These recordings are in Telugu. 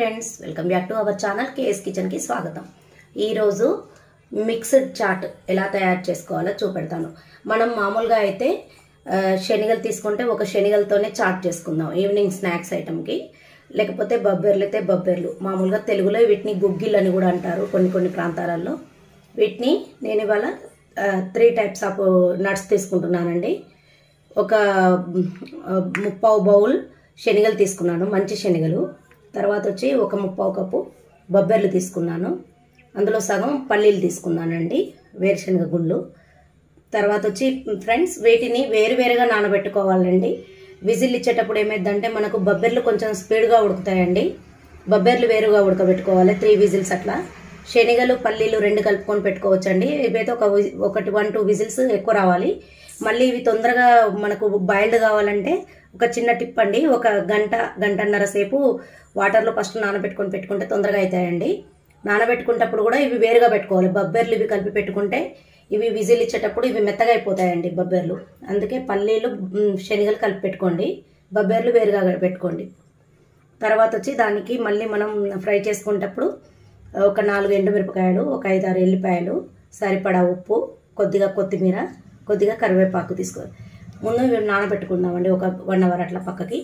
friends welcome back to our channel KS కిచెన్కి స్వాగతం ఈరోజు మిక్స్డ్ చాట్ ఎలా తయారు చేసుకోవాలో చూపెడతాను మనం మామూలుగా అయితే ఆ, శనగలు తీసుకుంటే ఒక శనగలతోనే చాట్ చేసుకుందాం ఈవినింగ్ స్నాక్స్ ఐటమ్కి లేకపోతే బొబ్బెర్లు అయితే బొబ్బెర్లు మామూలుగా తెలుగులో వీటిని గుగ్గిళ్ళు అని కూడా అంటారు కొన్ని కొన్ని ప్రాంతాలలో వీటిని నేను ఇవాళ త్రీ టైప్స్ ఆఫ్ నట్స్ తీసుకుంటున్నానండి ఒక ఆ, ముప్పావు బౌల్ శనగలు తీసుకున్నాను మంచి శనగలు తర్వాత వచ్చి ఒక ముప్పావు కప్పు బొబ్బెర్లు తీసుకున్నాను అందులో సగం పల్లీలు తీసుకున్నానండి వేరుశనగ గుళ్ళు తర్వాత వచ్చి ఫ్రెండ్స్ వీటిని వేరువేరుగా నానబెట్టుకోవాలండి విజిల్ ఇచ్చేటప్పుడు ఏమైందంటే మనకు బొబ్బెర్లు కొంచెం స్పీడ్గా ఉడుకుతాయండి బొబ్బెర్లు వేరుగా ఉడకబెట్టుకోవాలి త్రీ విజిల్స్ అట్లా శనగలు పల్లీలు రెండు కలుపుకొని పెట్టుకోవచ్చండి ఇవైతే ఒక వి- ఒకటి వన్ టూ విజిల్స్ ఎక్కువ రావాలి మళ్ళీ ఇవి తొందరగా మనకు బాయిల్డ్ కావాలంటే ఒక చిన్న టిప్ అండి ఒక గంట గంటన్నర సేపు వాటర్లో ఫస్ట్ నానబెట్టుకొని పెట్టుకుంటే తొందరగా అవుతాయండి నానబెట్టుకునేటప్పుడు కూడా ఇవి వేరుగా పెట్టుకోవాలి బొబ్బెర్లు ఇవి కలిపి పెట్టుకుంటే ఇవి విజిల్ ఇచ్చేటప్పుడు ఇవి మెత్తగా అయిపోతాయండి బొబ్బెర్లు అందుకే పల్లీలు మ్, శనగలు కలిపి పెట్టుకోండి బొబ్బెర్లు వేరుగా పెట్టుకోండి తర్వాత వచ్చి దానికి మళ్ళీ మనం ఫ్రై చేసుకునేటప్పుడు ఒక నాలుగు ఎండుమిరపకాయలు ఒక ఐదు ఆరు ఎల్లిపాయలు సరిపడా ఉప్పు కొద్దిగా కొత్తిమీర కొద్దిగా కరివేపాకు తీసుకోవాలి ముందు ఇవి నానబెట్టుకుందామండి ఒక వన్ అవర్ అట్లా పక్కకి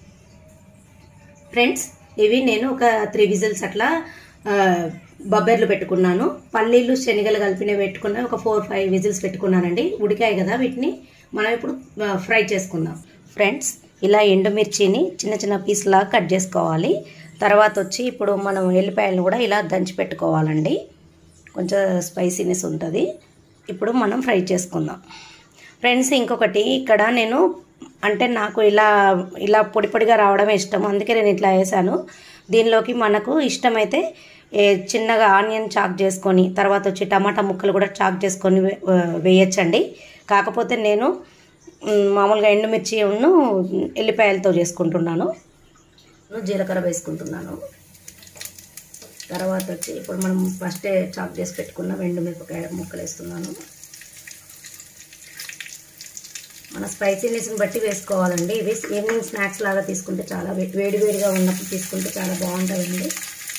ఫ్రెండ్స్ ఇవి నేను ఒక త్రీ విజిల్స్ అట్లా ఆ, బొబ్బెర్లు పెట్టుకున్నాను పల్లీలు శనగలు కలిపిన పెట్టుకున్నా ఒక ఫోర్ ఫైవ్ విజిల్స్ పెట్టుకున్నానండి ఉడికాయి కదా వీటిని మనం ఇప్పుడు ఆ, ఫ్రై చేసుకుందాం ఫ్రెండ్స్ ఇలా ఎండుమిర్చిని చిన్న చిన్న పీస్లా కట్ చేసుకోవాలి తర్వాత వచ్చి ఇప్పుడు మనం ఎల్లిపాయలను కూడా ఇలా దంచి పెట్టుకోవాలండి కొంచెం స్పైసీనెస్ ఉంటుంది ఇప్పుడు మనం ఫ్రై చేసుకుందాం ఫ్రెండ్స్ ఇంకొకటి ఇక్కడ నేను అంటే నాకు ఇలా ఇలా పొడి పొడిగా రావడమే ఇష్టం అందుకే నేను ఇట్లా వేసాను దీనిలోకి మనకు ఇష్టమైతే ఏ, చిన్నగా ఆనియన్ చాక్ చేసుకొని తర్వాత వచ్చి టమాటా ముక్కలు కూడా చాక్ చేసుకొని వే- ఆ, వేయచ్చండి కాకపోతే నేను మ్, మామూలుగా ఎండుమిర్చి ఉన్ను ఎల్లిపాయలతో చేసుకుంటున్నాను జీలకర్ర వేసుకుంటున్నాను తర్వాత వచ్చి ఇప్పుడు మనం ఫస్టే చాప్ చేసి పెట్టుకున్న ఎండు మిరపకాయ ముక్కలు వేస్తున్నాను మన స్పైసీనెస్ని బట్టి వేసుకోవాలండి ఇవి ఈవినింగ్ స్నాక్స్ లాగా తీసుకుంటే చాలా వే- వేడి వేడిగా ఉన్నప్పుడు తీసుకుంటే చాలా బాగుంటుందండి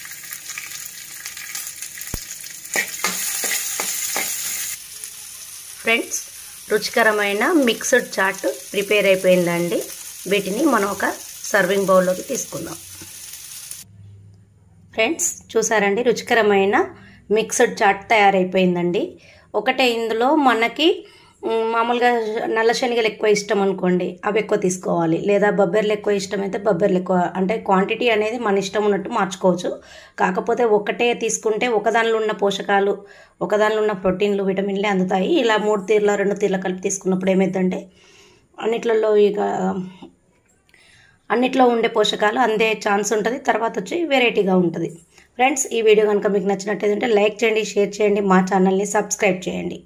ఫ్రెండ్స్ రుచికరమైన మిక్స్డ్ చాట్ ప్రిపేర్ అయిపోయిందండి వీటిని మనం ఒక సర్వింగ్ బౌల్లోకి తీసుకుందాం ఫ్రెండ్స్ చూసారండి రుచికరమైన మిక్స్డ్ చాట్ తయారైపోయిందండి ఒకటే ఇందులో మనకి మ్, మామూలుగా నల్ల శనగలు ఎక్కువ ఇష్టం అనుకోండి అవి ఎక్కువ తీసుకోవాలి లేదా బొబ్బెర్లు ఎక్కువ ఇష్టం అయితే బొబ్బెర్లు ఎక్కువ అంటే క్వాంటిటీ అనేది మన ఇష్టం ఉన్నట్టు మార్చుకోవచ్చు కాకపోతే ఒకటే తీసుకుంటే ఒకదానిలో ఉన్న పోషకాలు ఒకదానిలో ఉన్న ప్రోటీన్లు విటమిన్లే అందుతాయి ఇలా మూడు తీర్ల రెండు తీర్ల కలిపి తీసుకున్నప్పుడు ఏమైందంటే అన్నిట్లలో ఇక అన్నిట్లో ఉండే పోషకాలు అందే ఛాన్స్ ఉంటుంది తర్వాత వచ్చి వెరైటీగా ఉంటుంది ఫ్రెండ్స్ ఈ వీడియో కనుక మీకు నచ్చినట్టయితే లైక్ చేయండి షేర్ చేయండి మా ఛానల్ని సబ్స్క్రైబ్ చేయండి